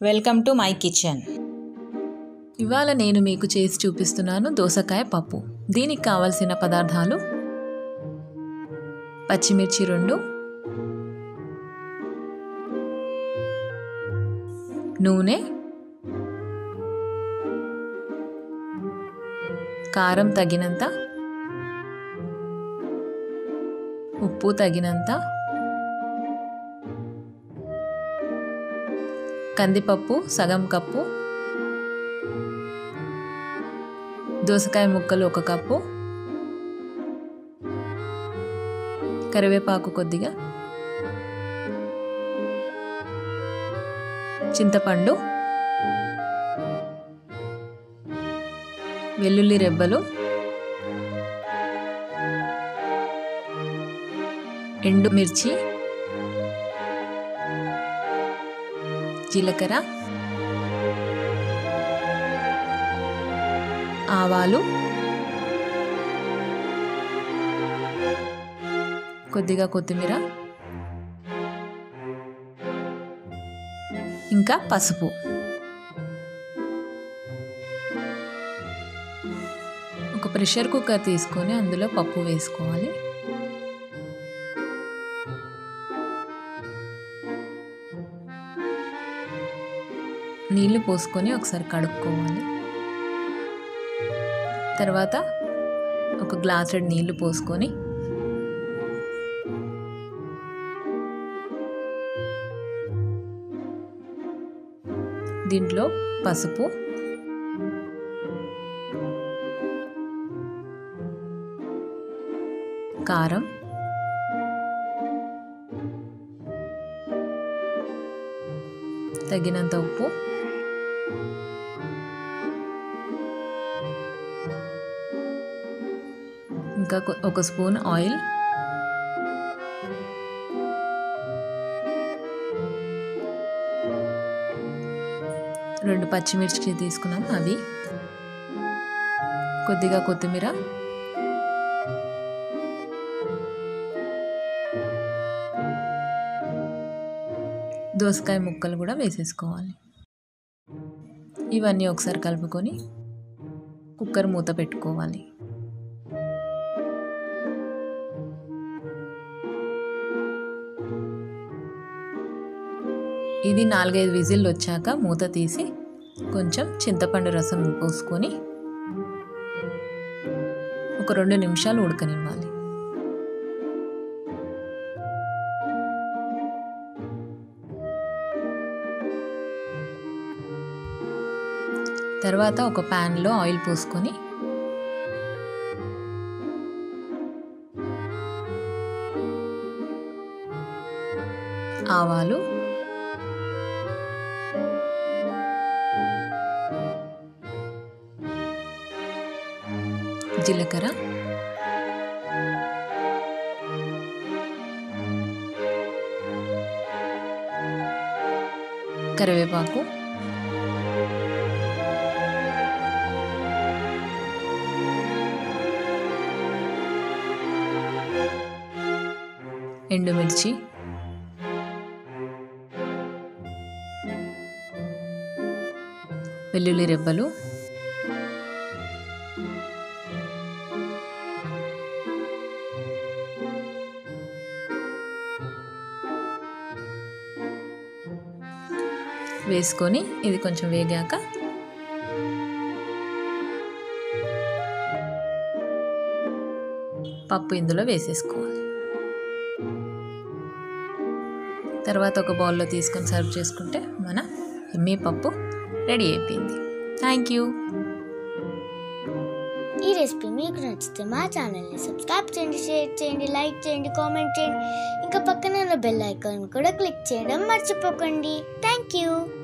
welcome to my kitchen ఇవాళ నేను మీకు చేసి చూపిస్తున్నాను దోసకాయ పప్పు దీనికి కావలసిన పదార్థాలు పచ్చిమిర్చి రెండు నూనె కారం తగినంత ఉప్పు తగినంత కందిపప్పు సగం కప్పు దోసకాయ ముక్కలు ఒక కప్పు కరివేపాకు కొద్దిగా చింతపండు వెల్లుల్లి రెబ్బలు ఎండు మిర్చి జీలకర్ర ఆవాలు కొద్దిగా కొత్తిమీర ఇంకా పసుపు ఒక ప్రెషర్ కుక్కర్ తీసుకొని అందులో పప్పు వేసుకోవాలి నీళ్లు పోసుకొని ఒకసారి కడుక్కోవాలి తర్వాత ఒక గ్లాసుడ్ నీళ్లు పోసుకొని దీంట్లో పసుపు కారం తగినంత ఉప్పు ఇంకా ఒక స్పూన్ ఆయిల్ రెండు పచ్చిమిర్చి తీసుకున్నాం అవి కొద్దిగా కొత్తిమీర దోసకాయ ముక్కలు కూడా వేసేసుకోవాలి ఇవన్నీ ఒకసారి కలుపుకొని కుక్కర్ మూత పెట్టుకోవాలి ఇది నాలుగైదు విజిల్లు వచ్చాక మూత తీసి కొంచెం చింతపండు రసం పోసుకొని ఒక రెండు నిమిషాలు ఉడకనివ్వాలి తర్వాత ఒక ప్యాన్లో ఆయిల్ పోసుకొని ఆవాలు జీలకర్ర కరివేపాకు ఎండుమిర్చి వెల్లుల్లి రెబ్బలు వేసుకొని ఇది కొంచెం వేగాక పప్పు ఇందులో వేసేసుకోవాలి తర్వాత ఒక బౌల్లో తీసుకొని సర్వ్ చేసుకుంటే మన ఎమ్మీ పప్పు రెడీ అయిపోయింది థ్యాంక్ యూ ఈ రెసిపీ మీకు నచ్చితే మా ఛానల్ని సబ్స్క్రైబ్ చేయండి షేర్ చేయండి లైక్ చేయండి కామెంట్ చేయండి ఇంకా పక్కన ఉన్న బెల్ ఐకాన్ కూడా క్లిక్ చేయడం మర్చిపోకండి థ్యాంక్ యూ